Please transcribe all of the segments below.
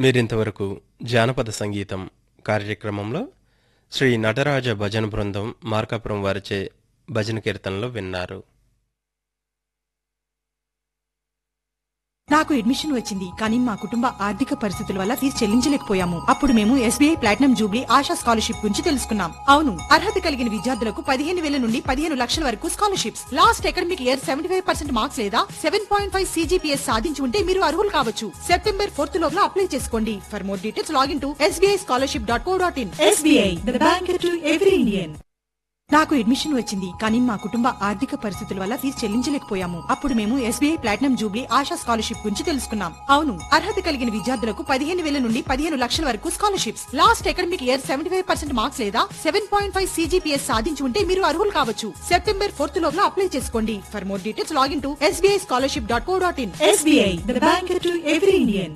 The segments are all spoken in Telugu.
మీరింతవరకు జానపద సంగీతం కార్యక్రమంలో శ్రీ నటరాజ భజన బృందం మార్కాపురం వారిచే భజన కీర్తనలు విన్నారు నాకు అడ్మిషన్ వచ్చింది కానీ మా కుటుంబ ఆర్థిక పరిస్థితుల వల్ల ఫీజు చెల్లించలేకపోయాము అప్పుడు మేము SBI platinum jubilee Asha scholarship గురించి తెలుసుకున్నాం అవును అర్హత కలిగిన విద్యార్థులకు పదిహేను వేల నుండి పదిహేను లక్షల వరకు scholarships last academic year seventy five percent marks లేదా సెవెన్ పాయింట్ ఫైవ్ సీజీపీఎస్ సాధించి ఉంటే మీరు అర్హులు కావచ్చు సెప్టెంబర్ ఫోర్త్ లోపల అప్లై చేసుకోండి for more details login to SBI scholarship dot co dot in SBI bank to every Indian నాకు అడ్మిషన్ వచ్చింది కానీ మా కుటుంబ ఆర్థిక పరిస్థితుల వల్ల ఫీజు చెల్లించలేకపోయాము అప్పుడు మేము SBI platinum jubilee Asha scholarship గురించి తెలుసుకున్నాం అవును అర్హత కలిగిన విద్యార్థులకు పదిహేను వేల నుండి పదిహేను లక్షల వరకు scholarships last academic year seventy five percent marks లేదా సెవెన్ పాయింట్ ఫైవ్ సీజీపీఎస్ సాధించి ఉంటే మీరు అర్హులు కావచ్చు సెప్టెంబర్ ఫోర్త్ లోపల అప్లై చేసుకోండి for more details login to SBI scholarship dot co dot in SBI bank to every Indian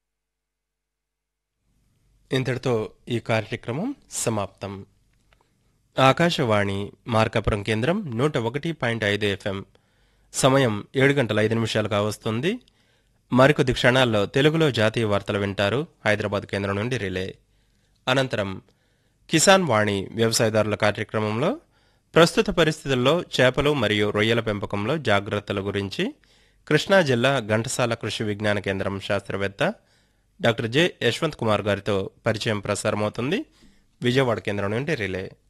ఇంతటితో ఈ కార్యక్రమం సమాప్తం ఆకాశవాణి మార్కాపురం కేంద్రం నూట ఒకటి పాయింట్ ఐదు ఎఫ్ఎం సమయం ఏడు గంటల ఐదు నిమిషాలు కావస్తుంది మరికొద్ది క్షణాల్లో తెలుగులో జాతీయ వార్తలు వింటారు హైదరాబాద్ కేంద్రం నుండి రిలే అనంతరం కిసాన్ వాణి వ్యవసాయదారుల కార్యక్రమంలో ప్రస్తుత పరిస్థితుల్లో చేపలు మరియు రొయ్యల పెంపకంలో జాగ్రత్తల గురించి కృష్ణా జిల్లా ఘంటసాల కృషి విజ్ఞాన కేంద్రం శాస్త్రవేత్త డాక్టర్ జె యశ్వంత్ కుమార్ గారితో పరిచయం ప్రసారమవుతుంది విజయవాడ కేంద్రం నుండి రిలే